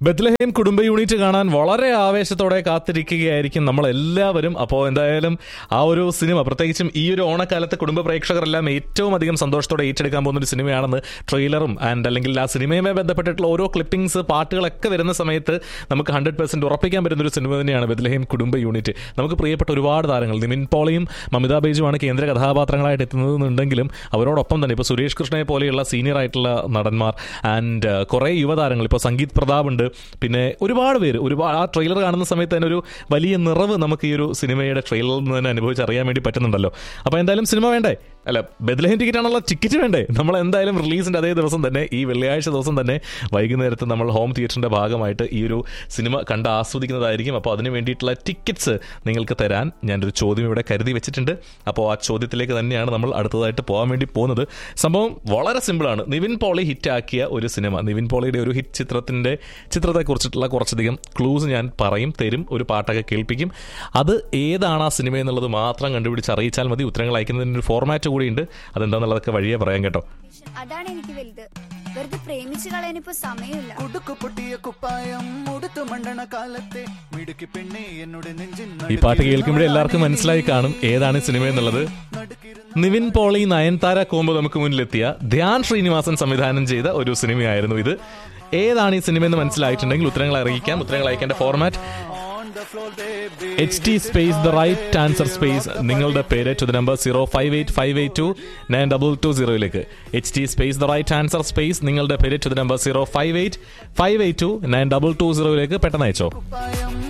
Bethlehem കുടുംബ unit കാണാൻ വളരെ ആവേശത്തോടെ കാത്തിരിക്കുകയായിരിക്കും നമ്മൾ എല്ലാവരും അപ്പോൾ എന്തായാലും ആ ഒരു സിനിമ പ്രത്യേകിച്ചും ഈ ഒരു ഓണക്കാലത്ത് കുടുംബ പ്രേക്ഷകരെല്ലാം ഏറ്റവും അധികം സന്തോഷത്തോടെ ഏറ്റെടുക്കാൻ പോകുന്ന ഒരു സിനിമയാണെന്ന് ട്രെയിലറും ആൻഡ് അല്ലെങ്കിൽ ആ സിനിമയുമായി ബന്ധപ്പെട്ടിട്ടുള്ള ഓരോ ക്ലിപ്പിംഗ്സ് പാട്ടുകളൊക്കെ വരുന്ന സമയത്ത് നമുക്ക് ഹൺഡ്രഡ് പെർസെന്റ് ഉറപ്പിക്കാൻ പറ്റുന്ന ഒരു സിനിമ തന്നെയാണ് ബത്ലഹേം കുടുംബ യൂണിറ്റ് നമുക്ക് പ്രിയപ്പെട്ട ഒരുപാട് താരങ്ങൾ നിമിൻ പോളിയും മമിത ബേജുമാണ് കേന്ദ്ര കഥാപാത്രങ്ങളായിട്ട് എത്തുന്നതെന്നുണ്ടെങ്കിലും അവരോടൊപ്പം തന്നെ ഇപ്പോൾ സുരേഷ് കൃഷ്ണയെ പോലെയുള്ള സീനിയർ ആയിട്ടുള്ള നടന്മാർ ആൻഡ് കുറേ യുവതാരങ്ങൾ ഇപ്പോൾ സംഗീത് പ്രതാപ് ഉണ്ട് പിന്നെ ഒരുപാട് പേര് ഒരുപാട് ആ ട്രെയിലർ കാണുന്ന സമയത്ത് തന്നെ ഒരു വലിയ നിറവ് നമുക്ക് ഈ ഒരു സിനിമയുടെ ട്രെയിലറിൽ നിന്ന് തന്നെ അനുഭവിച്ചറിയാൻ വേണ്ടി പറ്റുന്നുണ്ടല്ലോ അപ്പോൾ എന്തായാലും സിനിമ വേണ്ടേ അല്ല ബദലഹൻ ടിക്കറ്റ് ആണല്ലോ ടിക്കറ്റ് വേണ്ടേ നമ്മൾ എന്തായാലും റിലീസിൻ്റെ അതേ ദിവസം തന്നെ ഈ വെള്ളിയാഴ്ച ദിവസം തന്നെ വൈകുന്നേരത്ത് നമ്മൾ ഹോം തിയേറ്ററിൻ്റെ ഭാഗമായിട്ട് ഈ ഒരു സിനിമ കണ്ട് ആസ്വദിക്കുന്നതായിരിക്കും അപ്പോൾ അതിന് വേണ്ടിയിട്ടുള്ള ടിക്കറ്റ്സ് നിങ്ങൾക്ക് തരാൻ ഞാനൊരു ചോദ്യം ഇവിടെ കരുതി വെച്ചിട്ടുണ്ട് അപ്പോൾ ആ ചോദ്യത്തിലേക്ക് തന്നെയാണ് നമ്മൾ അടുത്തതായിട്ട് പോകാൻ വേണ്ടി പോകുന്നത് സംഭവം വളരെ സിമ്പിളാണ് നിവിൻ പോളി ഹിറ്റാക്കിയ ഒരു സിനിമ നിവിൻ പോളിയുടെ ഒരു ഹിറ്റ് ചിത്രത്തിൻ്റെ ചിത്രത്തെക്കുറിച്ചിട്ടുള്ള കുറച്ചധികം ക്ലൂസ് ഞാൻ പറയും തരും ഒരു പാട്ടൊക്കെ കേൾപ്പിക്കും അത് ഏതാണ് ആ സിനിമ എന്നുള്ളത് മാത്രം കണ്ടുപിടിച്ച് അറിയിച്ചാൽ മതി ഉത്തരങ്ങൾ അയക്കുന്നതിന് ഒരു ഫോർമാറ്റ് കൂടിയുണ്ട് അതെന്താണെന്നുള്ളതൊക്കെ വഴിയേ പറയാം കേട്ടോ അതാണ് എനിക്ക് വലുത് വെറുതെ പ്രേമിച്ചു കളയാനിപ്പോ സമയമില്ല കുടുക്കു പൊട്ടിയ കുപ്പായം ഉടുത്തു മണ്ടണ കാലത്തെ മിടുക്കി പെണ്ണെ എന്നോട് നെഞ്ചിൻ ഈ പാട്ട് കേൾക്കുമ്പോഴേ എല്ലാവർക്കും മനസ്സിലായി കാണും ഏതാണ് ഈ സിനിമ എന്നുള്ളത് നിവിൻ പോളി നയൻതാര കോമ്പോ നമുക്ക് മുന്നിലെത്തിയ ധ്യാൻ ശ്രീനിവാസൻ സംവിധാനം ചെയ്ത ഒരു സിനിമയായിരുന്നു ഇത് ഏതാണ് ഈ സിനിമ എന്ന് മനസ്സിലായിട്ടുണ്ടെങ്കിൽ ഉത്തരങ്ങൾ അറിയിക്കാം ഉത്തരങ്ങൾ അയക്കേണ്ട format on the floor baby H T space the right answer space നിങ്ങളുടെ പേര് to the number zero five eight five eight two nine double two സീറോയിലേക്ക് H T space the right answer space നിങ്ങളുടെ പേര് to the number zero five eight five eight two nine double two സീറോയിലേക്ക് പെട്ടെന്ന് അയച്ചോ കുപ്പായം